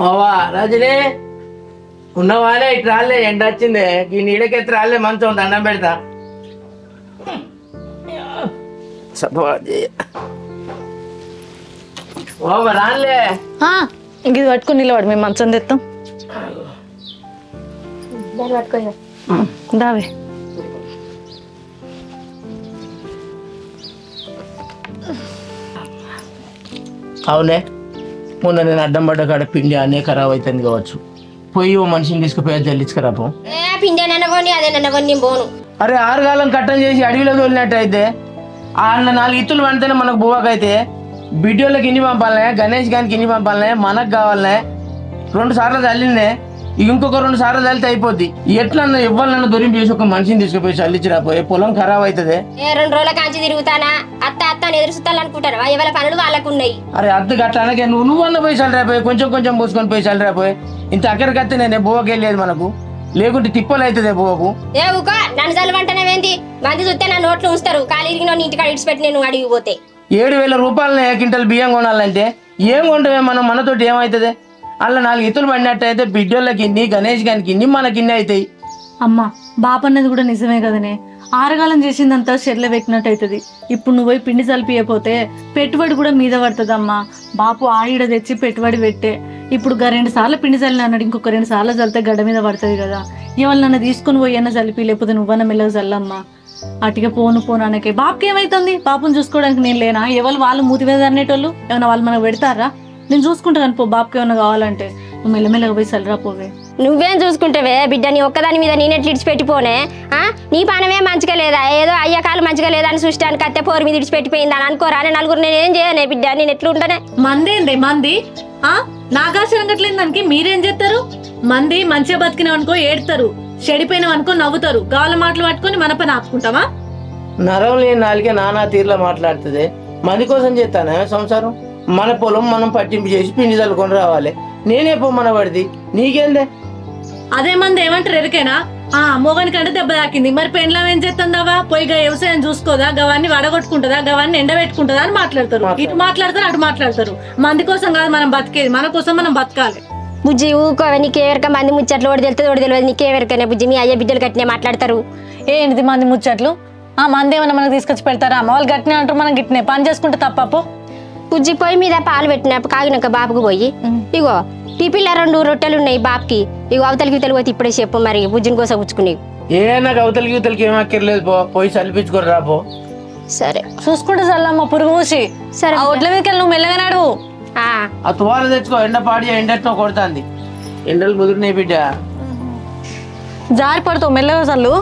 Ova Rajani ఉన్నవానే ఇటు రాలే ఎండ వచ్చిందే ఈ నీడకెత్తి రాలే మంచం దండం పెడతా సపోజ్ ఓవా రాలే ఆ, ఇంక ఇది పట్టుకుని నిలబడు మేము మంచం తెస్తాం దావే అవునే మొన్న నేను అడ్డం పడ్డ కాడ పిండి అనే ఖరాబ్ అవుతుంది కావచ్చు పోయి ఓ మనిషిని తీసుకుపోయి జల్లించుకురాపో ఏ పిండి నన్నగొని అదే నన్నగొని నేను పోను అరే ఆరుగాలం కట్టం చేసి అడవిలో తోలినట్టయితే వాళ్ళ నాలుగు ఇత్తులు పడితేనే మనకు బువ్వకైతే బిడ్డోళ్ళకి ఇన్ని పంపాలనే గణేష్ గారికి ఇన్ని పంపాలనే మనకు కావాలనే రెండు సార్లు చల్లిందే ఇక ఇంకొక రెండు సార్లు చల్లితే అయిపోద్ది ఎట్లన్నా ఇవ్వాలన్నా దొరికి చేసి ఒక మనిషిని తీసుకుపోయి చల్లించిరాపోయే పొలం ఖరాబ్ అవుతుంది ఏ రెండు రోజుల కాంచి తిరుగుతానా అత్త అత్త అని ఎదురుస్తాను అనుకుంటారు ఎవరి పనులు వాళ్ళకు ఉన్నాయి అరే అద్దె గట్ల అనకే నువ్వు నువ్వన్న పోయి చల్లరాపోయి కొంచెం కొంచెం పోసుకొని పోయి చల్లరాపోయి ఇంత అక్కడికి వస్తే నేను బువ్వకి వెళ్ళేది మనకు లేకుంటే తిప్పలు అవుతుంది బువ్వకు ఏ ఊకో నన్ను చల్లవంటనేవేంది మంది చూస్తే నా నోట్లు ఉంచుతారు ఖాళీ ఇరిగిన ఇంటికాడ ఇడిచిపెట్టి నేను అడిగి పోతే ఏడు వేల రూపాయలని క్వింటల్ బియ్యం కొనాలంటే ఏం కొంటామే మనం మనతోటి ఏమవుతుంది అలా నాలుగు ఇతులు పడినట్టయితే బిడ్డోళ్ళకి ఇన్ని గణేష్ గారికి ఇన్ని మనకి ఇన్ని అవుతాయి అమ్మా బాప అన్నది కూడా నిజమే కదనే ఆరగాలం చేసిందంతా చెర్ల పెట్టినట్టు అవుతుంది ఇప్పుడు నువ్వు పోయి పిండి చల్పియపోతే పెట్టుబడి కూడా మీద పడుతుంది అమ్మా బాపు ఆడిడ తెచ్చి పెట్టుబడి పెట్టే ఇప్పుడు గా రెండు సార్లు పిండి చల్లిన అన్నాడు ఇంకొక రెండు సార్లు చల్లితే గడ్డ మీద పడుతుంది కదా ఇవాళ నన్ను తీసుకొని పోయి అన్న చల్లిపి లేకపోతే నువ్వన్న మెల్లగా చల్లమ్మా అటుగా పోను పోను అనకే బాపుకి ఏమైతుంది బాపుని చూసుకోవడానికి నేను లేనా ఎవరు వాళ్ళు మూతి మీద అనేటోళ్ళు ఏమైనా వాళ్ళు మనకు పెడతారా నేను చూసుకుంటాను పో బాపుకి ఏమైనా కావాలంటే నువ్వు మెల్లమెల్లగా పోయి చల్లరా పోవే నువ్వేం చూసుకుంటావే బిడ్డ నీ ఒక్కదాని మీద నేనెట్లు ఇడిచిపెట్టిపోనే ఆ? నీ పానమే మంచిగా లేదా ఏదో అయ్యా కాలు మంచిగా లేదా అని చూడడానికి అత్తే పోరు మీద ఇడిచిపెట్టిపోయింది అని అనుకోరా అని నలుగురు నేను ఏం చేయనే బిడ్డ నేను ఎట్లుంటానే మందేందే మంది ఆ నాగాశ్వరం గట్లేని దానికి మీరేం చేస్తారు మంది మంచిగా బతికినాం అనుకో ఏడతారు చెడిపోయినాం అనుకో నవ్వుతారు గాల మాటలు పట్టుకొని మన పని ఆపుకుంటావా నరం లేని నాలుగే నానా తీరులో మాట్లాడుతుంది మంది కోసం చేస్తానే సంసారం మన పొలం మనం పట్టింపు చేసి పిండి చల్లుకొని రావాలి నేనే పొమ్మన పడిది నీకేందే అదే మంది ఏమంటారు ఎరికేనా ఆ మోగని కంటే దెబ్బ తాకింది మరి పెండ్లం ఏం చేస్తుందావా పోయి గా వ్యవసాయం చూసుకోదా గవాన్ని వడగొట్టుకుంటుందా గవాన్ని ఎండబెట్టుకుంటుందా అని మాట్లాడతారు ఇటు మాట్లాడతారు అటు మాట్లాడతారు మంది కోసం కాదు మనం బతికేది మన కోసం మనం బతకాలి బుజ్జి ఊకో నీకేవరక మంది ముచ్చట్లు ఓడి తెలుస్తుంది ఓడి తెలియదు నీకేవరకనే బుజ్జి మీ అయ్య బిడ్డలు కట్టినే మాట్లాడతారు ఏంటిది మంది ముచ్చట్లు ఆ మంది ఏమన్నా మనకు తీసుకొచ్చి పెడతారా అమ్మ వాళ్ళు గట్టినే అంటారు మనం గిట్టినే పని చేసుకుంటే తప్పపు బుజ్జి పొయ్యి మీద పాలు పెట్టిన కాగినాక బాబుకు పోయి ఇగో టిఫిన్లో రెండు రొట్టెలు ఉన్నాయి బాబుకి ఇగో అవతలికి ఇవతలి పోతే ఇప్పుడే చెప్పు మరి బుజ్జిని కోసం పుచ్చుకునేవి ఏ నాకు అవతలికి ఇవతలికి ఏం అక్కర్లేదు పో పోయి చల్లిపించుకొని రాపో సరే చూసుకుంటే చల్లమ్మ పురుగు మూసి సరే ఆ ఒడ్ల మీదకి వెళ్ళి నువ్వు మెల్లగా నడువు ఆ, ఆ తువాలు తెచ్చుకో ఎండ పాడి ఎండెట్నో కొడుతుంది ఎండలు ముదిరినాయి బిడ్డ జారి పడుతావు మెల్లగా చల్లు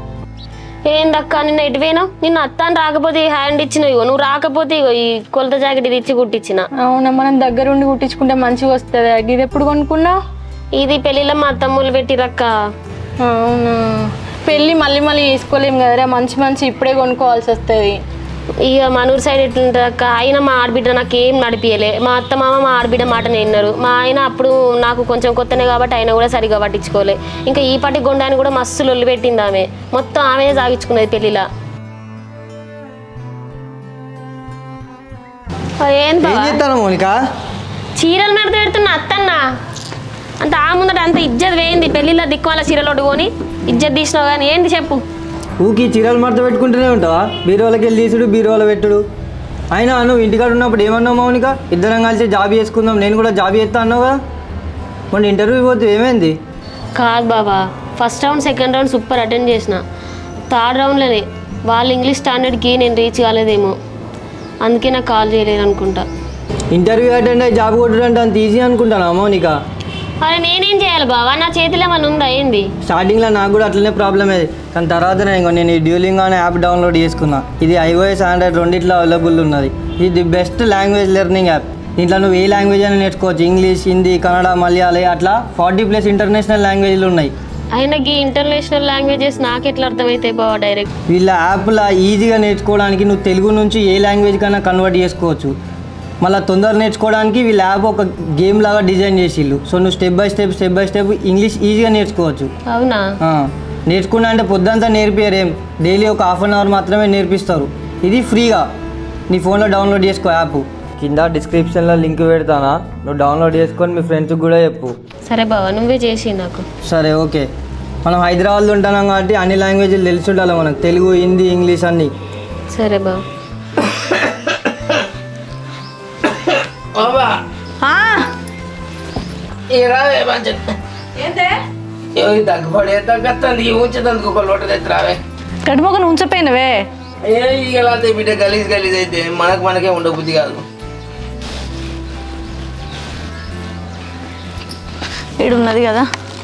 ఏందక్క నిన్న ఎటు పోయినావు నిన్న అత్తాను రాకపోతే ఈ హ్యాండ్ ఇచ్చిన ఇగో నువ్వు రాకపోతే ఇగో ఈ కొలత జాకెట్ ఇది ఇచ్చి కుట్టించిన అవునా మనం దగ్గరుండి కుట్టించుకుంటే మంచిగా వస్తుంది ఇది ఎప్పుడు కొనుక్కున్నావు ఇది పెళ్లిలో మా తమ్ముళ్ళు పెట్టిరక్క అవునా పెళ్ళి మళ్ళీ మళ్ళీ చేసుకోలేము కదరా మంచి మంచి ఇప్పుడే కొనుక్కోవాల్సి వస్తుంది ఇక మనూరు సైడ్ ఎట్లుంటుంది అక్క ఆయన మా ఆడబిడ్డ నాకు ఏం నడిపియలే మా అత్త మామ మా ఆడబిడ్డ మాట విన్నారు మా ఆయన అప్పుడు నాకు కొంచెం కొత్తనే కాబట్టి ఆయన కూడా సరిగా పట్టించుకోలే ఇంకా ఈ పాటి గొండాన్ని కూడా మస్తు లొల్లి పెట్టింది ఆమె మొత్తం ఆమె సాగించుకున్నది పెళ్లిలా ఏం ఏం బావ? చేస్తాను మోనిక చీరలు మడత పెడుతున్న అత్తన్న అంటే ఆ ముందట అంత ఇజ్జత్ వేయింది పెళ్లిలో దిక్కుమాల చీరలు ఒడుకొని ఇజ్జత్ తీసినావు కానీ ఏంది చెప్పు ఊకి చీరలు మడత పెట్టుకుంటూనే ఉంటావా బీరువాలకి వెళ్ళి తీసుడు బీరువాలో పెట్టుడు అయినా నువ్వు ఇంటికాడ ఉన్నప్పుడు ఏమన్నావు మౌనిక ఇద్దరం కలిసి జాబ్ చేసుకుందాం నేను కూడా జాబ్ చేస్తా అన్నావు కదా మొన్న ఇంటర్వ్యూ పోతే ఏమైంది కాదు బాబా first round second round super attend చేసిన థర్డ్ రౌండ్లోనే వాళ్ళ ఇంగ్లీష్ స్టాండర్డ్కి నేను రీచ్ కాలేదేమో అందుకే నాకు కాల్ చేయలేదు అనుకుంటా ఇంటర్వ్యూ అటెండ్ అయ్యి జాబ్ కొట్టడం అంటే అంత ఈజీ అనుకుంటాను మౌనిక అరే నేనేం చేయాలి బావా నా చేతిలో ఏమైనా ఉందా ఏంది స్టార్టింగ్లో నాకు కూడా అట్లనే ప్రాబ్లం అయ్యేది కానీ తర్వాత నేను ఇంకో నేను ఈ డ్యూలింగ్ అనే యాప్ డౌన్లోడ్ చేసుకున్నా ఇది ఐఓఎస్ ఆండ్రాయిడ్ రెండిట్లో అవైలబుల్ ఉన్నది ఇది the best language learning app దీంట్లో నువ్వు ఏ లాంగ్వేజ్ అయినా నేర్చుకోవచ్చు ఇంగ్లీష్ హిందీ కన్నడ మలయాళీ అట్లా ఫార్టీ ప్లస్ ఇంటర్నేషనల్ లాంగ్వేజ్లు ఉన్నాయి ఆయనకి ఇంటర్నేషనల్ లాంగ్వేజెస్ నాకు ఎట్లా అర్థమవుతాయి బావా డైరెక్ట్ వీళ్ళ యాప్లో ఈజీగా నేర్చుకోవడానికి నువ్వు తెలుగు నుంచి ఏ లాంగ్వేజ్ కన్నా కన్వర్ట్ చేసుకోవచ్చు మళ్ళీ తొందర నేర్చుకోవడానికి వీళ్ళ యాప్ ఒక గేమ్ లాగా డిజైన్ చేసిళ్ళు సో నువ్వు step by step step by step English ఈజీగా నేర్చుకోవచ్చు అవునా ఆ, నేర్చుకున్నా అంటే పొద్దంతా నేర్పియరు ఏం డైలీ ఒక హాఫ్ అన్ అవర్ మాత్రమే నేర్పిస్తారు ఇది ఫ్రీగా నీ ఫోన్లో డౌన్లోడ్ చేసుకో యాప్ కింద డిస్క్రిప్షన్లో లింక్ పెడతానా నువ్వు డౌన్లోడ్ చేసుకొని మీ ఫ్రెండ్స్కి కూడా చెప్పు సరే బావ నువ్వే చేసి నాకు సరే ఓకే మనం హైదరాబాద్లో ఉంటున్నాం కాబట్టి అన్ని లాంగ్వేజ్లు తెలిసి ఉండాలి మనకు తెలుగు హిందీ ఇంగ్లీష్ అన్నీ సరే బావ బాబా ఈ రావే మంచి తగ్గుపడే తగ్గత్తంది ఈ ఉంచదందుకు ఒక లోట తెచ్చి రావే కడుమొకను ఉంచపోయినవే ఏ ఇలా బిడ్డ గలీజ్ గలీజ్ అయితే మనకు మనకే ఉండబుద్ధి కాదు ఉన్నది కదా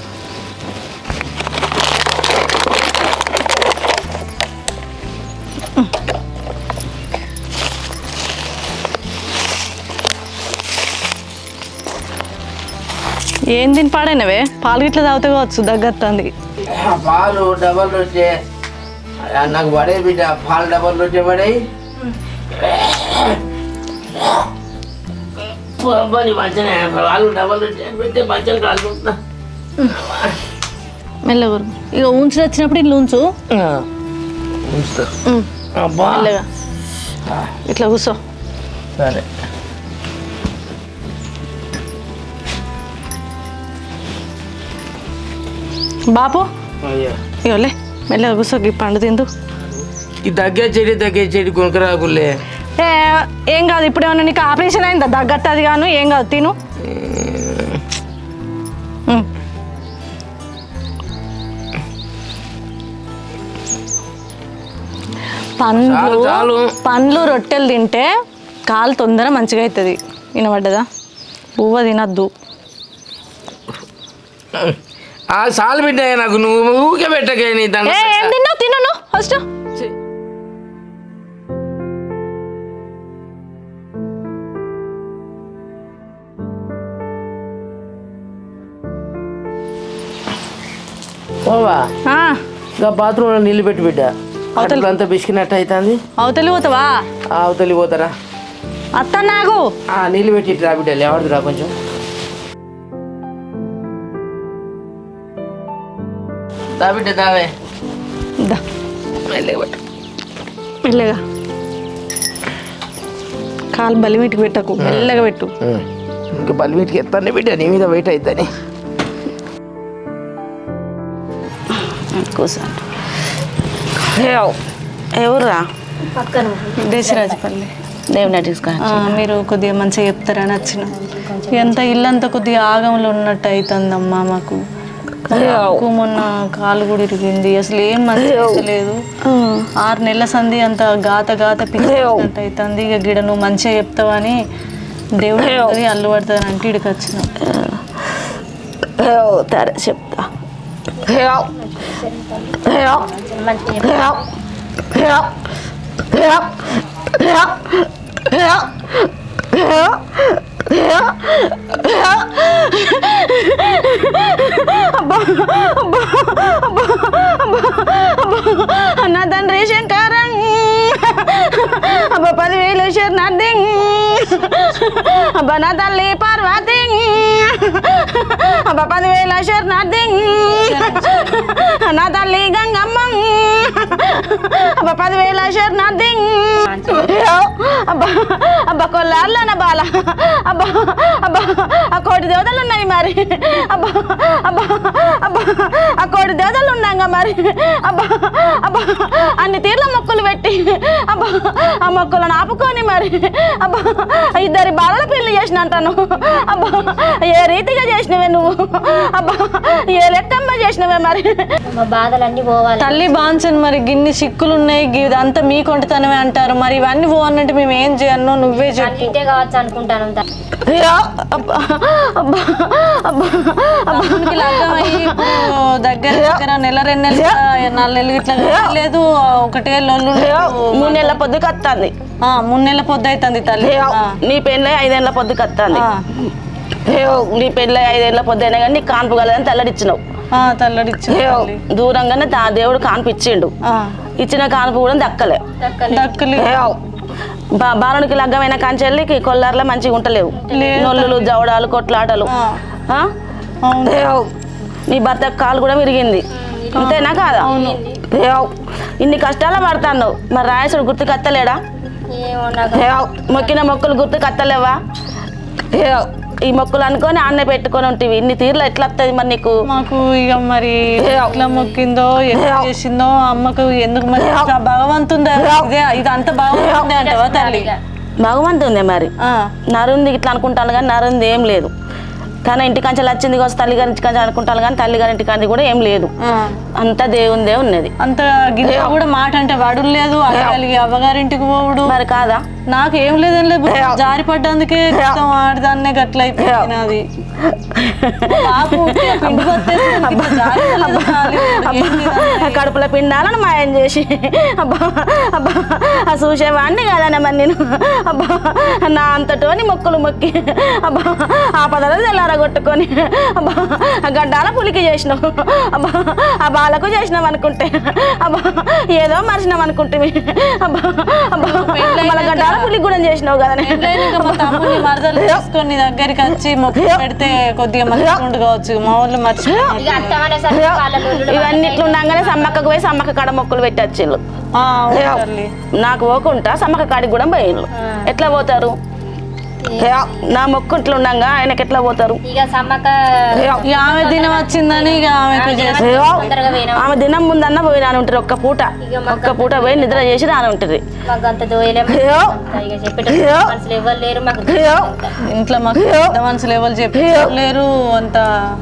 ఏం తిని పాడైనవే పాలు గిట్ల తాగితే కావచ్చు దగ్గత్తంది ఆ పాలు డబల్ రొట్టె ఆ, నాకు పడే బిడ్డ పాలు డబల్ రొట్టె పడాయి పని మంచిగా పాలు డబల్ రొట్టె పెడితే మంచిగా కాలుకుంటున్నా మెల్లగురు ఇక ఉంచి వచ్చినప్పుడు ఇల్లు ఉంచు ఉంచుతా అబ్బా మెల్లగా ఇట్లా కూర్చో సరే బాపు అయ్యా ఇవ్వలే మెల్లగా కూర్చో ఈ పండు తిందు ఈ తగ్గే చెడి తగ్గే చెడి కొనుకరాకులే ఏ ఏం కాదు ఇప్పుడు ఏమన్నా నీకు ఆపరేషన్ అయిందా దగ్గత్తది గాను ఏం కాదు తిను ఉమ్. పండ్లు చాలు, చాలు. పండ్లు రొట్టెలు తింటే కాలు తొందర మంచిగా అవుతుంది వినబడ్డదా పువ్వ తినద్దు ఆ సాలు బిడ్డ నాకు నువ్వు ఊకే పెట్టకే నీ ఏ దండ ఏం తిన్నావు తిన్నాను ఫస్ట్ పోవా ఆ, ఇంకా బాత్రూంలో నీళ్ళు పెట్టి బిడ్డ అవతల అంతా బిసికినట్టు అవుతుంది అవతలి పోతావా అవతలి పోతారా అత్త నాకు ఆ నీళ్ళు పెట్టి ఇటు రా బిడ్డ లేవడుతురా కొంచెం దా బిడ్డ దావే దా, మెల్లగా పెట్టు మెల్లగా కాలు బలిమిటికి పెట్టకు మెల్లగా పెట్టు ఇంకా బలి వీటికి ఎత్తాను బిడ్డ నీ మీద వెయిట్ అవుతాని కూర్చోండి ఎవర్రా దేశరాజపల్లి దేవుని తీసుకొని ఆ, మీరు కొద్దిగా మంచిగా చెప్తారని వచ్చిన ఎంత ఇల్లంతా కొద్దిగా ఆగంలో ఉన్నట్టు అవుతుందమ్మా మాకు నాకు మొన్న కాలు కూడా ఇరిగింది అసలు ఏం మంచిగా లేదు ఆరు నెలల సంధి అంత గాత గాత పిచ్చినట్టు అవుతుంది ఇక గిడ నువ్వు మంచిగా చెప్తావని దేవుడు చెప్తుంది, అల్లు పడుతుంది అంటే ఇక్కడికి వచ్చిన సరే చెప్తా అన్న తండ్రి శంకరం అబ్బా పదివేలు శరణార్థి అబ్బా నా తల్లి పార్వతి అబ్బా పదివేల శరణార్థి నా తల్లి గంగమ్మ అబ్బా పదివేల శరణార్థి అబ్బా అబ్బా కొల్లార్ల నా బాల అబ్బా అబ్బా ఆ కోటి దేవతలు ఉన్నాయి మరి అబ్బా అబ్బా అబ్బా ఆ కోటి దేవతలు ఉన్నాగా మరి అబ్బా అబ్బా అన్ని తీర్ల మొక్కులు పెట్టి అబ్బా ఆ మొక్కులను ఆపుకొని మరి అబ్బా ఇద్దరి బాలల పెళ్లి చేసిన అంటాను అబ్బా ఏ రీతిగా చేసినవే నువ్వు అబ్బా ఏ లెక్కమ్మ చేసినవే మరి మా బాధలన్నీ పోవాలి తల్లి బాన్సన్ మరి గిన్ని సిక్కులు ఉన్నాయి గి- ఇదంతా మీ కొంటతనమే అంటారు మరి ఇవన్నీ పోవన్నట్టు మేము ఏం చేయను నువ్వే చెప్పు ఇంటే కావచ్చు అనుకుంటాను అయ్యో, అబ్బా, అబ్బా, అబ్బా, అబ్బా. మనకి లగ్గం అయ్యి ఇప్పుడు దగ్గర దగ్గర నెల రెండు నెలలు నాలుగు నెలలు ఇట్లా లేదు ఒకటే లొల్లు మూడు నెలల పొద్దుకు వస్తుంది ఆ, మూడు నెలల పొద్దు అవుతుంది తల్లి ఆ, నీ పెళ్ళి ఐదేళ్ల పొద్దుకు వస్తుంది ఆ, నీ పెళ్ళి ఐదేళ్ల పొద్దు అయినా కానీ నీకు కాన్పు కలదని తెల్లడిచ్చినావు ఆ, తల్లడిచ్చు తల్లి. దూరంగానే దా దేవుడు కాన్పు ఇచ్చిండు ఆ, ఇచ్చిన కాన్పు కూడా దక్కలే దక్కలి బా- బాలునికి లగ్గమైన కంచెల్లికి కొల్లార్లో మంచిగా ఉంటలేవు నొల్లులు జవడాలు కొట్లాటలు ఆ, ఆ? అవును. ఏవ్. నీ భర్త కాలు కూడా విరిగింది అంతేనా కాదా ఏవ్. ఇన్ని కష్టాలు పడతాను మరి రాయసుడు గుర్తుకు అత్తలేడా ఏవ్, మొక్కిన మొక్కులు గుర్తు కత్తలేవా ఏవ్, ఈ మొక్కులు అనుకొని అన్న పెట్టుకొని ఉంటుంది ఇన్ని తీర్లు ఎట్లా వస్తుంది మరి నీకు మాకు ఇక మరి ఎట్లా మొక్కిందో ఎట్లా చేసిందో అమ్మకు ఎందుకు మరి ఆ భగవంతుందా ఇదే ఇది అంత భగవంతుందే అంటవా తల్లి భగవంతుంది మరి ఆ. నరుంది ఇట్లా అనుకుంటాను కానీ నరుంది ఏం లేదు కానీ ఇంటి కంచెలు వచ్చింది కోసం తల్లి గారి ఇంటి కంచెలు అనుకుంటాను కానీ తల్లి గారి ఇంటి కంచె కూడా ఏం లేదు ఆ. అంతా దేవుందే ఉన్నది అంత గింజ కూడా మాట అంటే వడులు లేదు అడగలిగి అవ్వగారింటికి పోవుడు మరి కాదా నాకు ఏం లేదని లేదు జారి పడ్డందుకే క్రితం ఆడదాన్నే గట్ల అయిపోయింది నాది బాబు ఉట్టిగా పిండి కొట్టేసి ఇట్లా జారి పడలేదు, కాలేదు. ఏంది ఇదంతా? కడుపులో పిండాలను మాయం చేసి అబ్బా అబ్బా ఆ చూసేవాడిని కాదన్న మరి నేను అబ్బా నా అంతటోని మొక్కులు మొక్కి అబ్బా ఆ పదలు తెల్లారగొట్టుకొని అబ్బా ఆ గడ్డాల పులికి చేసినావు అబ్బా ఆ బాలకు చేసినాం అనుకుంటే అబ్బా ఏదో మర్చినాం అనుకుంటే అబ్బా అబ్బా మళ్ళీ గడ్డాల పులికి కూడా చేసినావు కదా పెళ్ళైనాక మా తమ్ముని మరదలు తీసుకొని నీ దగ్గరికి వచ్చి మొక్కు పెడితే కొద్దిగా మంచిగా కావచ్చు మా ఊళ్ళో మర్చిపోయి ఇక అత్తమనేసరికి వాళ్ళ లొల్లులు ఇవన్నీ ఇట్లుండగానే సమ్మక్కకు పోయి సమ్మక్క కాడ మొక్కులు పెట్టచ్చు ఆ, అవును తల్లి నాకు పోకుంటా సమ్మక్క కాడికి కూడా పోయిళ్ళు ఎట్లా పోతారు ఏ, నా మొక్కు ఇట్లా ఉండంగా ఆయనకి ఎట్లా పోతారు ఇక సమ్మక్క ఇక ఆమె దినం వచ్చిందని ఇక ఆమెకు చేసి ఏ, తొందరగా పోయినాం ఆమె దినం ముందన్న పోయి రాని ఉంటారు ఒక్క పూట ఒక్క పూట పోయి నిద్ర చేసి రాని ఉంటుంది మాకు అంత దోయలేము అయ్యో. ఇక చెప్పేటప్పుడు అయ్యో. మనుషులు ఎవరు లేరు మాకు అయ్యో. ఇంట్లో మాకు పెద్ద మనుషులు ఎవరు చెప్పలేరు అంత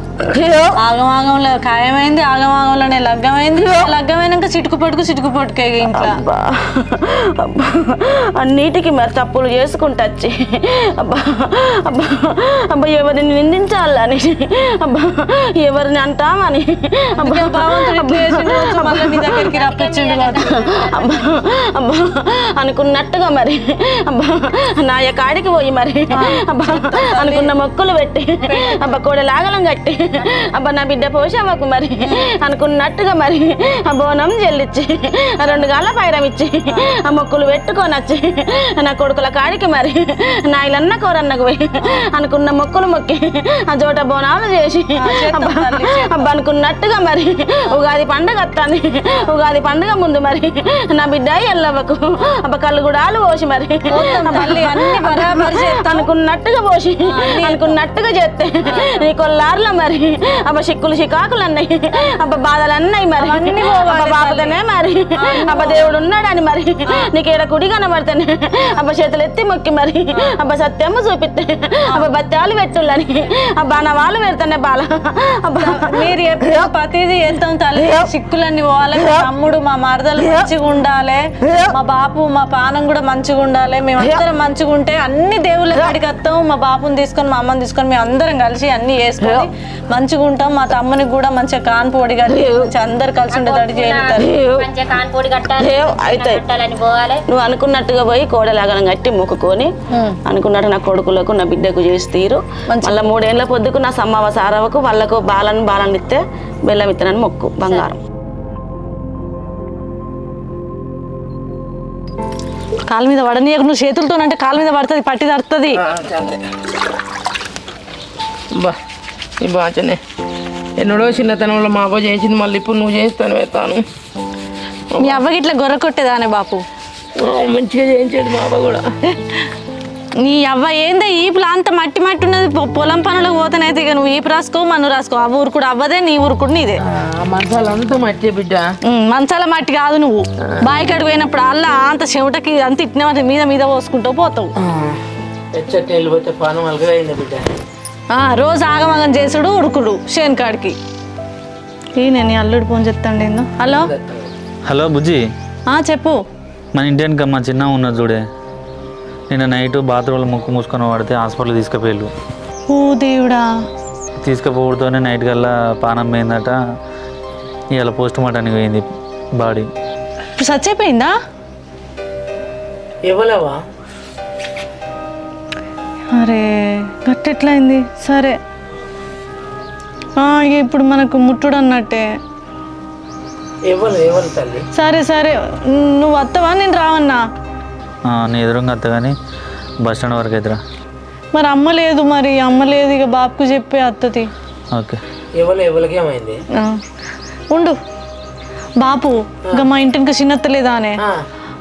ఆగమాగంలో ఖాయమైంది ఆగమాగంలోనే లగ్గమైంది లగ్గమైనాక చిటుకు పట్టుకు చిటుకు పట్టుకే ఇంట్లో అబ్బా అబ్బా అన్నిటికీ మరి తప్పులు చేసుకుంటా వచ్చి అబ్బా అబ్బా అబ్బా ఎవరిని నిందించాలని అబ్బా ఎవరిని అంటామని అబ్బా భగవంతుడు ఇట్లా చేసిండు కావచ్చు, మళ్ళీ నీ దగ్గరికి రప్పించిండు కావచ్చు. అబ్బా అబ్బా అనుకున్నట్టుగా మరి అబ్బా నాయ కాడికి పోయి మరి అబ్బా అనుకున్న మొక్కులు పెట్టి అబ్బా కోడ లాగలం కట్టి అబ్బా నా బిడ్డ పోషామకు మరి అనుకున్నట్టుగా మరి ఆ బోనం చెల్లిచ్చి ఆ రెండు గాళ్ళ పైరం ఇచ్చి ఆ మొక్కులు పెట్టుకొని వచ్చి నా కొడుకుల కాడికి మరి నా ఇలన్న కోరన్నకు పోయి అనుకున్న మొక్కులు మొక్కి ఆ జోట బోనాలు చేసి అబ్బా అబ్బా అనుకున్నట్టుగా మరి ఉగాది పండుగ వస్తాను ఉగాది పండుగ ముందు మరి నా బిడ్డ ఎల్లవ్వకు అబ్బ కళ్ళు కూడా పోసి మరి తల్లి, అన్ని బరాబర్ చేస్తాం. అనుకున్నట్టుగా పోసి అనుకున్నట్టుగా చేస్తే నీ కొల్లార్లో మరి అబ్బ చిక్కులు చికాకులు అన్నాయి అబ్బ బాధలు అన్నాయి మరి అబ్బ బాబుతనే మరి అబ్బ దేవుడు ఉన్నాడని మరి నీకు ఏడ కుడి కనబడితేనే అబ్బ చేతులు ఎత్తి మొక్కి మరి అబ్బ సత్యము చూపిస్తే అబ్బ బత్యాలు పెట్టులని అబ్బ నవాళ్ళు పెడతానే బాల అబ్బ మీరు ఎప్పుడు ప్రతిదీ చేస్తాం తల్లి చిక్కులన్నీ పోవాలి మా తమ్ముడు మా మరదలు మంచిగా ఉండాలి మా బాపు మా పానం కూడా మంచిగా ఉండాలి మేము అందరం మంచిగా ఉంటే అన్ని దేవుళ్ళ కాడికి వస్తాం మా బాపుని తీసుకొని మా అమ్మని తీసుకొని మేము అందరం కలిసి అన్ని చేసుకొని మంచిగా ఉంటాం మా తమ్మునికి కూడా మంచిగా కాన్పోడి కట్టి మంచిగా అందరు కలిసి ఉండేటట్టు చేరుతారు మంచిగా కాన్పొడి కట్టాలి ఏవ్, అయితే. కట్టాలని పోవాలి నువ్వు అనుకున్నట్టుగా పోయి కోడలాగనం కట్టి మొక్కుకొని అనుకున్నట్టు నా కొడుకులకు నా బిడ్డకు చేసి తీరు మళ్ళీ మూడేళ్ల పొద్దుకు నా సమ్మవ సారవకు వాళ్ళకు బాలను బాలను ఇస్తే బెల్లం ఇత్తనని మొక్కు బంగారం కాలు మీద పడనీయకు నువ్వు చేతులతోనంటే కాలు మీద పడుతుంది పట్టి తడుతుంది బా ఈ బాచనే ఎన్నడో చిన్నతనంలో మా అవ్వ చేసింది మళ్ళీ ఇప్పుడు నువ్వు చేస్తాను వేస్తాను మీ అవ్వకి ఇట్లా గొర్రె కొట్టేదానే బాపు మంచిగా చేయించేది మా అవ్వ కూడా నీ అవ్వ ఏందో ఈపులు అంత మట్టి మట్టి ఉన్నది పొ- పొలం పనులకు పోతానైతే ఇక నువ్వు ఈపు రాసుకో మన్ను రాసుకో ఆ ఊరు కూడా అవ్వదే నీ ఊరు కూడా నీదే ఆ మసాలా అంతా మర్చే బిడ్డ ఉమ్, మంచాల మట్టి కాదు నువ్వు బావి కాడికి పోయినప్పుడు అల్లా అంత చెమటకి అంత ఇట్టిన వాటి మీద మీద పోసుకుంటూ పోతావు ఎచ్చట్టు వెళ్ళిపోతే పానం అలగా అయింది బిడ్డ ఆ, రోజు ఆగమాగం చేసుడు ఉడుకుడు షేన్ కాడికి ఈ నేను ఈ అల్లుడు ఫోన్ చెప్తాండి ఏందో హలో హలో బుజ్జి ఆ, చెప్పు మన ఇంటి వెనక మా చిన్న ఉన్నది చూడే నిన్న నైట్ బాత్రూంలో ముక్కు మూసుకొని పడితే హాస్పిటల్ తీసుకుపోయారు ఓ దేవుడా తీసుకుపోవడంతోనే నైట్ కల్లా పానం పోయిందట ఇవాళ పోస్ట్ మార్టానికి పోయింది బాడీ ఇప్పుడు చచ్చిపోయిందా ఇవ్వలేవా అరే గట్టెట్లయింది సరే ఆ, ఇక ఇప్పుడు మనకు ముట్టుడు అన్నట్టే ఇవ్వలే ఇవ్వలే తల్లి సరే సరే నువ్వు వస్తావా నేను రావన్నా ఆ, నీ ఎదురుగా అత్త కానీ బస్ స్టాండ్ వరకు ఎదురా మరి అమ్మ లేదు మరి అమ్మ లేదు ఇక బాపుకు చెప్పే అత్తది ఓకే ఇవ్వలే ఇవ్వలకి ఏమైంది ఆ, ఉండు బాపు ఇక మా ఇంటికి చిన్నత్త లేదా అనే ఆ,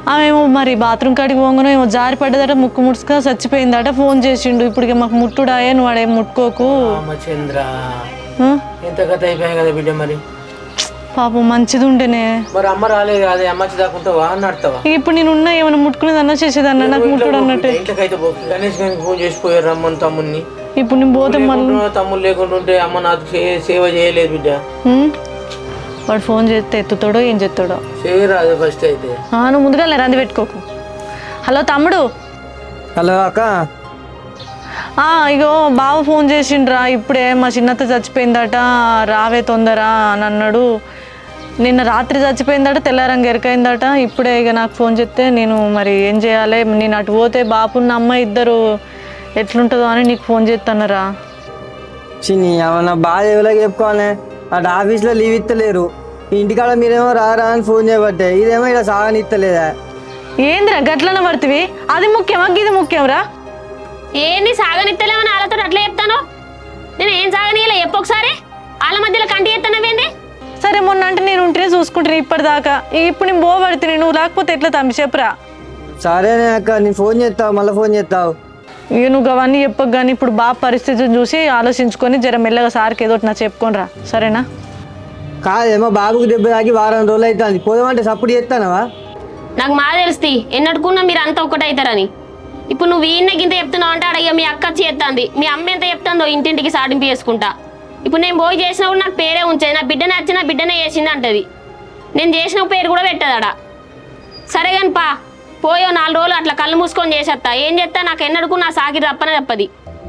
ఆమెమో మరి బాత్రూమ్ కాడికి పోగానో ఏమో జారి పడ్డదట ముక్కు ముడుచుక చచ్చిపోయిందట ఫోన్ చేసిండు ఇప్పుడు ఇక మాకు ముట్టుడాయే నువ్వు ఆడేం ముట్టుకోకు రామచంద్ర ఆ? ఎంత కథ అయిపోయాయి కదా బిడ్డ మరి పాపం మంచిది ఉంటేనే మరి అమ్మ రాలేదు కదా అమ్మ దాకుంటావా అని నడతావా ఇక ఇప్పుడు నేను ఉన్నా ఏమైనా ముట్టుకునేది అన్నా చేసేదన్నా నాకు ముట్టుడు అన్నట్టే ఇంట్లోకైతే పోకు గణేష్ గారికి ఫోన్ చేసిపోయారు రమ్మని తమ్ముని ఇప్పుడు నేను పోతే మళ్ళీ తమ్ముడు లేకుండా ఉంటే అమ్మ నాకు సే- సేవ చేయలేదు బిడ్డ ఉమ్? వాడు ఫోన్ చేస్తే ఎత్తుతాడో ఏం చేస్తాడో చేయరాదు ఫస్ట్ అయితే ఆ, నువ్వు ముందుగా రంది పెట్టుకోకు హలో తమ్ముడు హలో అక్క ఆ, ఇగో బావ ఫోన్ చేసిండ్రా ఇప్పుడే మా చిన్నత్త చచ్చిపోయిందట రావే తొందర అని అన్నాడు నిన్న రాత్రి చచ్చిపోయిందట తెల్లారంగా ఎరకైందట ఇప్పుడే ఇక నాకు ఫోన్ చేస్తే నేను మరి ఏం చేయాలి నేను అటు పోతే బాపున్న అమ్మ ఇద్దరు ఎట్లుంటుందో అని నీకు ఫోన్ చేస్తానరా చిన్ని ఏమన్నా బాధ ఎవరికి చెప్పుకోవాలి అటు ఆఫీస్లో లీవ్ ఇస్తలేరు ఇంటికాడ మీరేమో రారా అని ఫోన్ చేయబట్టే ఇదేమో ఇక్కడ సాగనిస్తలేదా ఏందిరా గట్లన పడుతుంది అది ముఖ్యమా ఇది ముఖ్యంరా ఏంది సాగనిత్తలేమని వాళ్ళతో అట్లా చెప్తాను నేను ఏం సాగనీయలే చెప్పు ఒకసారి వాళ్ళ మధ్యలో కంటి ఎత్తనవేంది సరే మొన్న అంటే నేను ఉంటేనే చూసుకుంటాను ఇప్పటిదాకా ఇప్పుడు నేను పోబడుతుంది నువ్వు లేకపోతే ఎట్లా తమ్మి చెప్పురా సరేనే అక్క నేను ఫోన్ చేస్తావు మళ్ళీ ఫోన్ చేస్తావు ఇక నువ్వు అవన్నీ చెప్పకు కానీ ఇప్పుడు బాబు పరిస్థితిని చూసి ఆలోచించుకొని జర మెల్లగా సార్కి ఏదో ఒకటి నా చెప్పుకోనరా సరేనా కాదేమో బాబుకి దెబ్బ తాకి వారం రోజులు అవుతుంది పోదామంటే సప్పుడు చేస్తానవా నాకు మా తెలుస్తుంది ఎన్నడుకున్నా మీరు అంతా ఒకటవుతారని ఇప్పుడు నువ్వు ఈయన గింత చెప్తున్నావు అంటే అడగ మీ అక్క వచ్చి చెప్తాంది మీ అమ్మ ఎంత చెప్తాందో ఇంటింటికి సాటింపు చేసుకుంటా ఇప్పుడు నేను పోయి చేసినప్పుడు నాకు పేరే ఉంచేది నా బిడ్డ నచ్చిన బిడ్డనే చేసింది అంటది నేను చేసిన పేరు కూడా పెట్టదాడ సరే కానీ పా పోయో నాలుగు రోజులు అట్లా కళ్ళు మూసుకొని చేసేస్తా ఏం చేస్తా నాకు ఎన్నడుకు నా సాకి తప్పనే తప్పది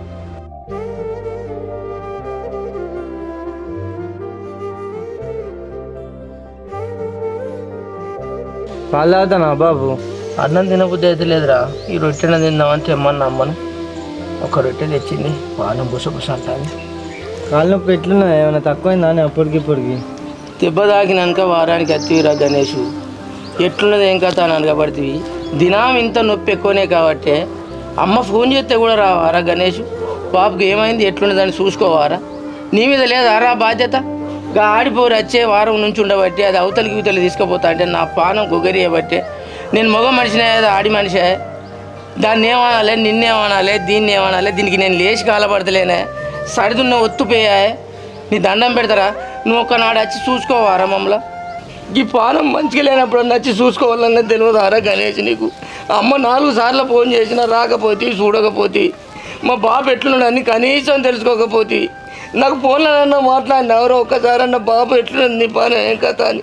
వాళ్ళు అవుతానా బాబు అన్నం తినబుద్ధి అయితే లేదురా ఈ రొట్టెన తిందామని తెమ్మన్నా అమ్మను ఒక రొట్టె తెచ్చింది పానం బుసబుస అంటాను కాళ్ళు నొప్పి ఎట్లున్నాయి ఏమైనా తక్కువైందా అని అప్పటికి ఇప్పటికి దెబ్బ తాకినాక వారానికి అత్తివిరా గణేష్ ఎట్లున్నది ఏం కథ అని అనగబడుతుంది దినం ఇంత నొప్పి ఎక్కువనే కాబట్టి అమ్మ ఫోన్ చేస్తే కూడా రావారా గణేష్ బాబుకి ఏమైంది ఎట్లున్నదని చూసుకోవారా నీ మీద లేదా రా బాధ్యత గా ఆడిపోరు వచ్చే వారం నుంచి ఉండబట్టి అది అవతలికి ఇవతలి తీసుకుపోతా అంటే నా పానం గుగరియబట్టే నేను మగ మనిషినే అది ఆడి మనిషే దాన్ని ఏమనాలి నిన్నేమనాలి దీన్ని ఏమనాలి దీనికి నేను లేచి కాలపడతలేనే సడిదున్న ఒత్తుపోయాయి నీ దండం పెడతారా నువ్వు ఒకనాడు వచ్చి చూసుకోవారా మమ్మల్ని ఈ పానం మంచిగా లేనప్పుడు వచ్చి చూసుకోవాలన్నది తెలియదారా గణేష్ నీకు అమ్మ నాలుగు సార్లు ఫోన్ చేసినా రాకపోతే చూడకపోతే మా బాబు ఎట్లున్నాడని కనీసం తెలుసుకోకపోతే నాకు ఫోన్లోనన్నా మాట్లాడిన ఎవరో ఒక్కసారన్న బాబు ఎట్లున్నది నీ పానం ఏం కథ అని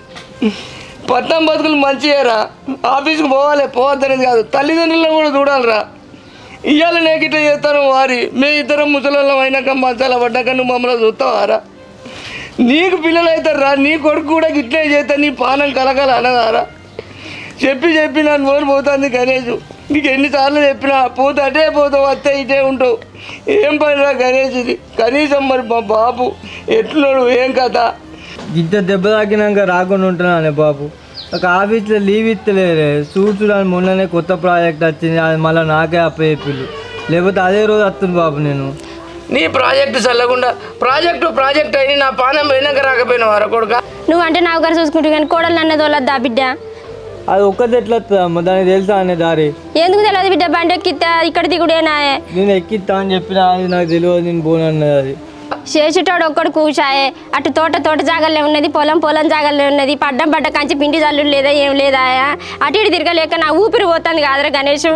పట్నం బతుకులు మంచియేరా ఆఫీస్కి పోవాలి పోవద్దనేది కాదు తల్లిదండ్రులను కూడా చూడాలిరా ఇవాళ నేను ఇట్లా చేస్తాను వారి మీ ఇద్దరం ముసలం అయినాక మసాలా పడ్డాక నువ్వు మమ్మల్ని చూస్తావారా నీకు పిల్లలు అవుతారా నీ కొడుకు కూడా ఇట్లే చేస్తా నీ పానం కలకల అనదారా చెప్పి చెప్పి నన్ను నోరు పోతుంది గణేష్ నీకు ఎన్నిసార్లు చెప్పినా పోతే అటే పోతావు వస్తే ఇటే ఉంటావు ఏం పనిరా గణేష్ ఇది కనీసం మరి మా బాబు ఎట్లున్నాడు ఏం కథ ఇంత దెబ్బ తాకినాక రాకుండా ఉంటున్నానే బాబు ఒక ఆఫీస్లో లీవ్ ఇస్తలేరే చూసుడానికి మొన్ననే కొత్త ప్రాజెక్ట్ వచ్చింది అది మళ్ళీ నాకే అప్పచెప్పిల్లు లేకపోతే అదే రోజు వస్తుంది బాబు నేను నీ ప్రాజెక్టు చల్లకుండా ప్రాజెక్టు ప్రాజెక్ట్ అయిన నా పానం పోయినాక రాకపోయినా వారా కొడుక నువ్వు అంటే నా గారు చూసుకుంటూ కానీ కోడలు అన్నది వాళ్ళద్దా బిడ్డ అది ఒక్కటి ఎట్లా వస్తుంది అమ్మ దానికి తెలుసా అనే దారి ఎందుకు తెలియదు బిడ్డ బండి ఎక్కితే ఇక్కడ దిగుడేనా నేను ఎక్కిస్తా అని చెప్పిన అది నాకు తెలియదు నేను పోను అన్నది అది చేసేటోడు ఒక్కడు కూర్చాయే అటు తోట తోట జాగల్లే ఉన్నది పొలం పొలం జాగల్లే ఉన్నది పడ్డం పడ్డ కంచి పిండి జల్లు లేదా ఏం లేదా అటు ఇటు తిరగలేక నా ఊపిరి పోతుంది కాదురా గణేష్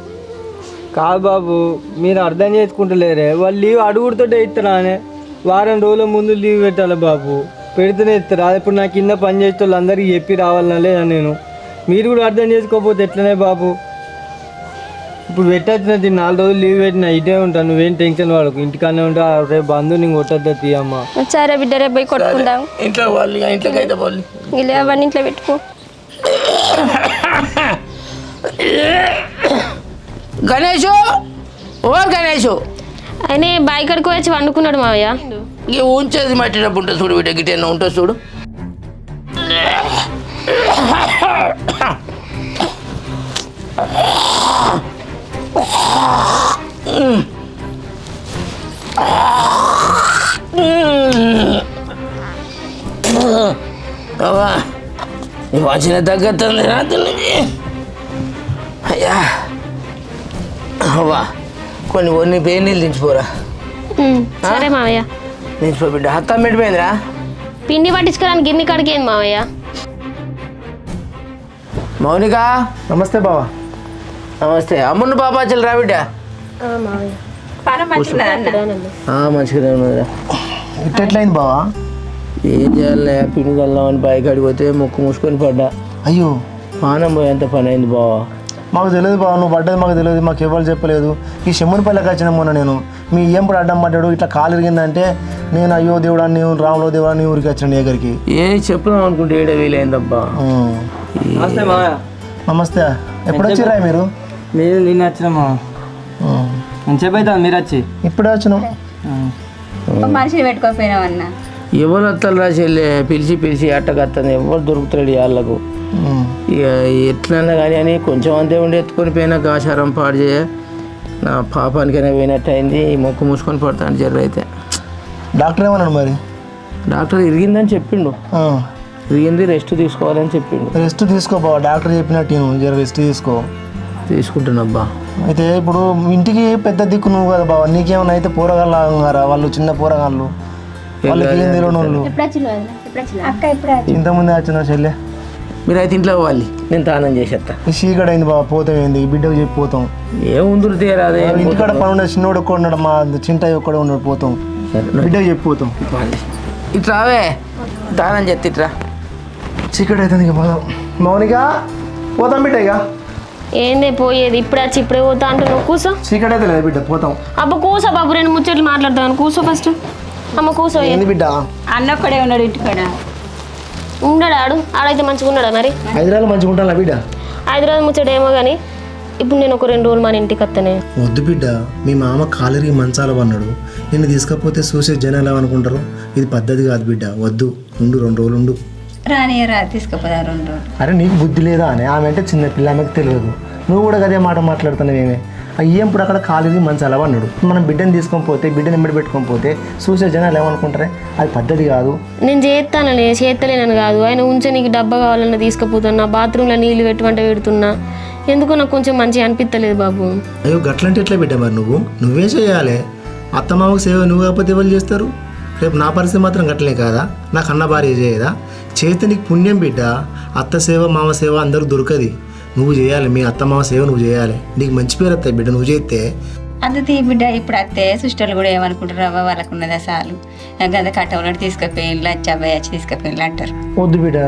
కాదు బాబు మీరు అర్థం చేసుకుంటలేరే వాళ్ళు లీవ్ అడుగుడుతోటే ఇస్తారా అనే వారం రోజుల ముందు లీవ్ పెట్టాలి బాబు పెడితేనే ఇస్తారు అది ఇప్పుడు నా కింద పని చేసే వాళ్ళు అందరికీ చెప్పి రావాలన్నా లేదా నేను మీరు కూడా అర్థం చేసుకోకపోతే ఎట్లనే బాబు ఇప్పుడు పెట్టచ్చిన దీన్ని నాలుగు రోజులు లీవ్ పెట్టినా ఇటే ఉంటాను నువ్వేం టెన్షన్ వాడకు ఇంటికానే ఉంటా రేపు బంధు నీకు కొట్టద్దా తీయమ్మా సరే బిడ్డ రేపు పోయి కొట్టుకుందాం ఇంట్లో వాళ్ళు ఇక ఇంట్లోకి అయితే వాళ్ళు ఇలా అవన్నీ ఇంట్లో పెట్టుకో గణేషు ఓ గణేషు ఆయనే బాయ్ కడుకు వచ్చి వండుకున్నాడు మావయ్య ఇక ఉంచేది మట్టినప్పుడు ఉంటుంది చూడు వీటి గిట్టేనా ఉంటుంది చూడు అవా ఈ వాచిన తగ్గతుంది రాత్రి నుంచి అయ్యా అవ్వా కొన్ని కొన్ని పేరు నీళ్ళు దించిపోరా ఉమ్, సరే మావయ్య దించిపో బిడ్డ హత్తం పెట్టిపోయిందిరా పిండి పట్టించుకోవడానికి గిన్నె కడిగేంది మావయ్య మౌనిక నమస్తే బావా నమస్తే అమ్మున్న పాపాచలు రా బిడ్డ ఆ, మంచిగానే ఉన్నదిరా ఇట్టెట్లయింది బావా ఏం చేయాలి పిండి చల్దామని పైకి అడిగిపోతే ముక్కు మూసుకొని పడ్డా అయ్యో పానం పోయేంత పని అయింది బావా మాకు తెలియదు బావ నువ్వు పడ్డది మాకు తెలియదు మాకు ఎవరు చెప్పలేదు ఈ శమ్మునిపల్లికి వచ్చిన మొన్న నేను మీ ఏంపుడు అడ్డం పడ్డాడు ఇట్లా కాలు ఇరిగిందంటే నేను అయ్యో దేవుడా నీవు రాములో దేవుడా నీ ఊరికి వచ్చిన నీ దగ్గరికి ఏం చెప్దాం అనుకుంటే ఏడ వీలైందబ్బా ఉమ్. నమస్తే మామయ్య నమస్తే ఎప్పుడు వచ్చిరా మీరు మీరు నిన్న వచ్చిన మా ఉమ్. నేను చెప్పైతాను మీరు వచ్చి ఇప్పుడే వచ్చినాం మనిషిని పెట్టుకోకపోయినావన్నా ఎవరు వస్తారు రా చెల్లె పిలిచి పిలిచి అట్టగత్తని ఎవరు దొరుకుతాడు వాళ్ళకు ఉమ్. ఇక ఎట్లన్నా కానీ అని కొంచెం అంతే ఉండి ఎత్తుకొని పోయినా ఆచారం పాడు చేయ నా పాపానికైనా పోయినట్టు అయింది ఈ మొక్కు మూసుకొని పడతాను జర్ర అయితే డాక్టర్ ఏమన్నాడు మరి డాక్టర్ ఇరిగిందని చెప్పిండు ఆ. ఇరిగింది రెస్ట్ తీసుకోవాలని చెప్పిండు రెస్ట్ తీసుకో బావ డాక్టర్ చెప్పినట్టు నేను జర రెస్ట్ తీసుకో తీసుకుంటున్నాబ్బా అయితే ఇప్పుడు ఇంటికి పెద్ద దిక్కు నువ్వు కదా బావ నీకేమైనా అయితే పోరగాళ్ళు ఆగారా వాళ్ళు చిన్న పోరగాళ్ళు వాళ్ళకి ఏం తెలియని వాళ్ళు అక్క ఇప్పుడు ఇంతకుముందే వచ్చిన చెల్లె మీరు అయితే ఇంట్లో పోవాలి నేను తానం చేసేస్తా ఈ చీకటి అయింది బావ పోతాం ఏంది ఈ బిడ్డకు చెప్పి పోతాం ఏం ఉందురు తీరాదే ఇంటికాడ పని ఉండదు చిన్నోడు ఒక్కడ ఉన్నాడు మా చింటాయి ఒక్కడ ఉన్నాడు పోతాం బిడ్డకు చెప్పి పోతాం ఇట్లా రావే తానం చేస్తే ఇట్రా చీకటి అవుతుంది ఇక పోదాం మౌనిక పోతాం బిడ్డ ఇక ఏందే పోయేది ఇప్పుడు వచ్చి ఇప్పుడే పోతా అంటున్నావు కూసో చీకటి అయితే లేదు బిడ్డ పోతాం అబ్బ కూసో బాబు రెండు ముచ్చట్లు మాట్లాడతాను కూసో ఫస్ట్ అమ్మ కూసో ఏంది బిడ్డ అన్న ఒక్కడే ఉన్నాడు ఇంటికాడ ఉండడు ఆడు ఆడైతే మంచిగా ఉన్నాడా మరి హైదరాబాద్ మంచిగా ఉంటాను బిడ్డ హైదరాబాద్ ముచ్చడేమో కానీ ఇప్పుడు నేను ఒక రెండు రోజులు మన ఇంటికి వస్తానే వద్దు బిడ్డ మీ మామ కాలరీ మంచాల పన్నాడు నిన్ను తీసుకపోతే చూసే జనాలు ఏమనుకుంటారు ఇది పద్ధతి కాదు బిడ్డ వద్దు ఉండు రెండు రోజులు ఉండు రానియరా తీసుకుపోదా రెండు రోజులు అరే నీకు బుద్ధి లేదా అని ఆమె అంటే చిన్న పిల్ల ఆమెకు తెలియదు నువ్వు కూడా అదే మాట మాట్లాడుతున్నావు ఏమే అయ్యేప్పుడు అక్కడ కాలుకి మంచి అలవా అన్నాడు మనం బిడ్డని తీసుకొని పోతే బిడ్డని ఎమ్మడి పెట్టుకొని పోతే చూసే జనాలు ఏమనుకుంటారే అది పద్ధతి కాదు నేను చేస్తానని చేస్తలేనని కాదు ఆయన ఉంచే నీకు డబ్బా కావాలన్నా తీసుకుపోతున్నా బాత్రూంలో నీళ్ళు పెట్టుకుంటే పెడుతున్నా ఎందుకో నాకు కొంచెం మంచిగా అనిపించలేదు బాబు అయ్యో గట్లంటే ఎట్లా బిడ్డ మరి నువ్వు నువ్వే చేయాలి అత్తమామకు సేవ నువ్వు కాకపోతే ఎవరు చేస్తారు రేపు నా పరిస్థితి మాత్రం గట్లే కాదా నాకు అన్న భార్య చేయదా చేస్తే నీకు పుణ్యం బిడ్డ అత్త సేవ మామ సేవ అందరూ దొరకది నువ్వు చేయాలి మీ అత్త మామ సేవ నువ్వు చేయాలి నీకు మంచి పేరు వస్తాయి బిడ్డ నువ్వు చేస్తే అంత తీ బిడ్డ ఇప్పుడు అత్తే సిస్టర్లు కూడా ఏమనుకుంటారు అవ్వ వాళ్ళకు ఉన్నదా చాలు గద కట్టవలటి తీసుకుపోయిన్లు వచ్చి అబ్బాయి వచ్చి తీసుకుపోయిన్లు అంటారు వద్దు బిడ్డ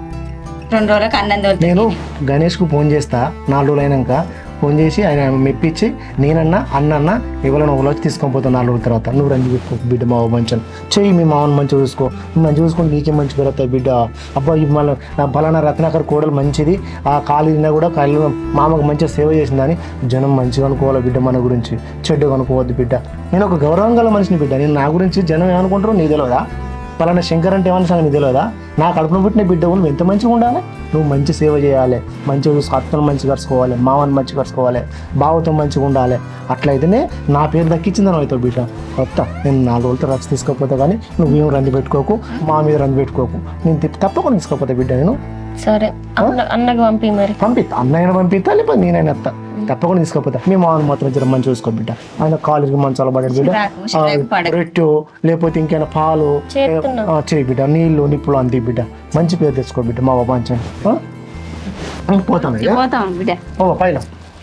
రెండు రోజులకు అన్నం తోలుతాయి నేను గణేష్కు ఫోన్ చేస్తా నాలుగు రోజులు అయినాక ఫోన్ చేసి ఆయన మెప్పించి నేనన్నా అన్నన్నా ఎవరైనా ఒకళ్ళు వచ్చి తీసుకొని పోతాను నాలుగు రోజుల తర్వాత నువ్వు రండి పెట్టుకో బిడ్డ మా మంచి చెయ్యి మీ మామని మంచిగా చూసుకో నువ్వు మంచిగా చూసుకొని నీకే మంచి పెరుగుతాయి బిడ్డ అబ్బా ఈ మళ్ళీ నా బలానా రత్నాకర్ కోడలు మంచిది ఆ కాలు తిన్నా కూడా కాళ్ళు మామకు మంచిగా సేవ చేసిందని జనం మంచిగా అనుకోవాలి బిడ్డ మన గురించి చెడ్డగా అనుకోవద్దు బిడ్డ నేను ఒక గౌరవం గల మనిషిని బిడ్డ నేను నా గురించి జనం ఏమనుకుంటారో నీ తెలియదా పలానా శంకర్ అంటే ఏమన్నా సంగతి తెలియదా నా కడుపున పుట్టిన బిడ్డ నువ్వు ఎంత మంచిగా ఉండాలి నువ్వు మంచి సేవ చేయాలి మంచిగా చూసి అత్తను మంచిగా కలుసుకోవాలి మామని మంచిగా కలుసుకోవాలి బావతో మంచిగా ఉండాలి అట్లయితేనే నా పేరు దక్కించిందని అవుతావు బిడ్డ కొత్త నేను నాలుగు రోజులతో రచ్చ తీసుకోకపోతే కానీ నువ్వేం రంది పెట్టుకోకు మా మీద రంది పెట్టుకోకు నేను తిప్పి తప్పకుండా తీసుకోకపోతే బిడ్డ నేను సరే అన్న అన్నకు పంపి మరి పంపిస్తా అన్నైనా పంపిస్తా లేకపోతే నేనైనా వస్తా తప్పకుండా తీసుకోపోతా మీ మామని మాత్రం జర మంచి చూసుకో బిడ్డ ఆయన కాలేజీకి మంచి అలవాడు బిడ్డ చిరాకు, చిరాకు పడకు. రొట్టె లేకపోతే ఇంకైనా పాలు చేస్తున్నా. ఆ, చేయి బిడ్డ నీళ్ళు నిప్పులు అంతే బిడ్డ మంచి పేరు తెచ్చుకో బిడ్డ మా బాబా మంచి పోతాను ఇక. పోతాం బిడ్డ ఓ పైన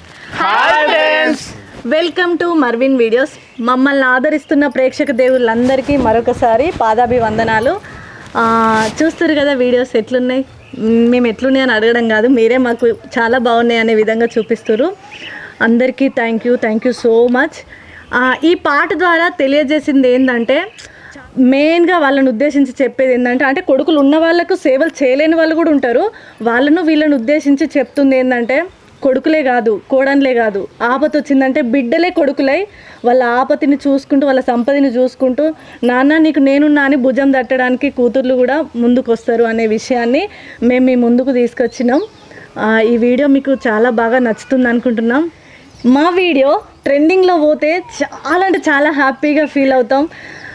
వెల్కమ్ టు మర్విన్ వీడియోస్ మమ్మల్ని ఆదరిస్తున్న ప్రేక్షక దేవుళ్ళందరికీ మరొకసారి పాదాభివందనాలు ఆ, చూస్తారు కదా వీడియోస్ ఎట్లున్నాయి మ్, మేము ఎట్లున్నాయి అని అడగడం కాదు మీరే మాకు చాలా బాగున్నాయి అనే విధంగా చూపిస్తారు అందరికీ thank you thank you so much ఈ పాట ద్వారా తెలియజేసింది ఏంటంటే మెయిన్గా వాళ్ళని ఉద్దేశించి చెప్పేది ఏంటంటే అంటే కొడుకులు ఉన్న వాళ్ళకు సేవలు చేయలేని వాళ్ళు కూడా ఉంటారు వాళ్ళను వీళ్ళని ఉద్దేశించి చెప్తుంది ఏంటంటే కొడుకులే కాదు కోడన్లే కాదు ఆపత వచ్చిందంటే బిడ్డలే కొడుకులై వాళ్ళ ఆపతిని చూసుకుంటూ వాళ్ళ సంపదని చూసుకుంటూ నాన్న నీకు నేనున్నా అని భుజం తట్టడానికి కూతుర్లు కూడా ముందుకు వస్తారు అనే విషయాన్ని మేము మీ ముందుకు తీసుకొచ్చినాం ఆ, ఈ వీడియో మీకు చాలా బాగా నచ్చుతుంది అనుకుంటున్నాం మా వీడియో ట్రెండింగ్లో పోతే చాలా అంటే చాలా హ్యాపీగా ఫీల్ అవుతాం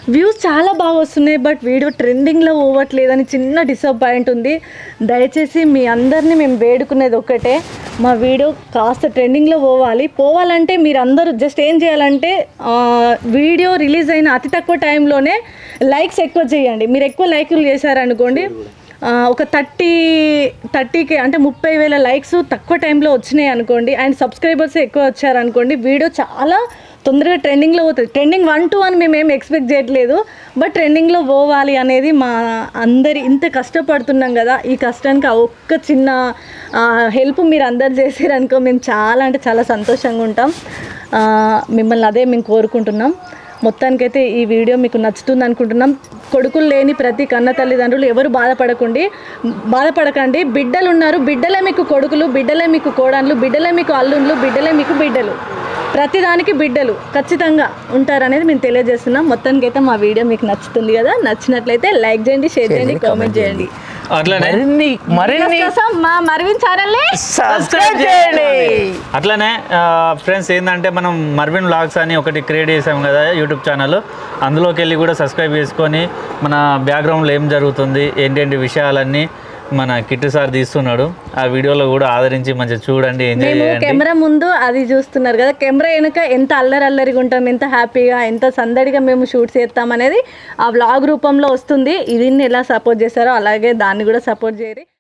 వ్యూస్ చాలా బాగా వస్తున్నాయి బట్ వీడియో ట్రెండింగ్లో పోవట్లేదని చిన్న డిసప్పాయింట్ ఉంది దయచేసి మీ అందరినీ మేము వేడుకునేది ఒక్కటే మా వీడియో కాస్త ట్రెండింగ్లో పోవాలి పోవాలంటే మీరు అందరూ జస్ట్ ఏం చేయాలంటే ఆ, వీడియో రిలీజ్ అయిన అతి తక్కువ టైంలోనే లైక్స్ ఎక్కువ చేయండి మీరు ఎక్కువ లైకులు చేశారనుకోండి ఆ, ఒక థర్టీ థర్టీకి అంటే ముప్పై వేల లైక్స్ తక్కువ టైంలో వచ్చినాయి అనుకోండి అండ్ సబ్స్క్రైబర్స్ ఎక్కువ వచ్చారనుకోండి వీడియో చాలా తొందరగా ట్రెండింగ్లో పోతుంది ట్రెండింగ్ వన్ టూ అని మేము ఏం ఎక్స్పెక్ట్ చేయట్లేదు బట్ ట్రెండింగ్లో పోవాలి అనేది మా అందరి ఇంత కష్టపడుతున్నాం కదా ఈ కష్టానికి ఆ ఒక్క చిన్న హెల్ప్ మీరు అందరు చేసారనుకో మేము చాలా అంటే చాలా సంతోషంగా ఉంటాం ఆ, మిమ్మల్ని అదే మేము కోరుకుంటున్నాం మొత్తానికైతే ఈ వీడియో మీకు నచ్చుతుంది అనుకుంటున్నాం కొడుకులు లేని ప్రతి కన్న తల్లిదండ్రులు ఎవరు బాధపడకండి బాధపడకండి బిడ్డలు ఉన్నారు బిడ్డలే మీకు కొడుకులు బిడ్డలే మీకు కోడన్లు బిడ్డలే మీకు అల్లుండ్లు బిడ్డలే మీకు బిడ్డలు ప్రతిదానికి బిడ్డలు ఖచ్చితంగా ఉంటారనేది మేము తెలియజేస్తున్నాం మొత్తానికైతే మా వీడియో మీకు నచ్చుతుంది కదా నచ్చినట్లయితే లైక్ చేయండి షేర్ చేయండి కామెంట్ చేయండి అట్లనే మరిన్ని మరిన్ని కోసం మా మరవిన్ ఛానల్ని సబ్స్క్రైబ్ చేయండి అట్లనే ఫ్రెండ్స్ ఏంటంటే మనం మర్విన్ వ్లాగ్స్ అని ఒకటి క్రియేట్ చేసాం కదా యూట్యూబ్ ఛానల్ అందులోకి వెళ్ళి కూడా సబ్స్క్రైబ్ చేసుకొని మన బ్యాక్గ్రౌండ్లో ఏం జరుగుతుంది ఏంటంటి విషయాలన్నీ మన కిట్టు సార్ తీస్తున్నాడు ఆ వీడియోలో కూడా ఆదరించి మంచిగా చూడండి ఎంజాయ్ మేము చేయండి కెమెరా ముందు అది చూస్తున్నారు కదా కెమెరా వెనుక ఎంత అల్లరి అల్లరిగా ఉంటాం ఎంత హ్యాపీగా ఎంత సందడిగా మేము షూట్ చేస్తాం అనేది ఆ వ్లాగ్ రూపంలో వస్తుంది దీన్ని ఎలా సపోర్ట్ చేస్తారో అలాగే దాన్ని కూడా సపోర్ట్ చేయరు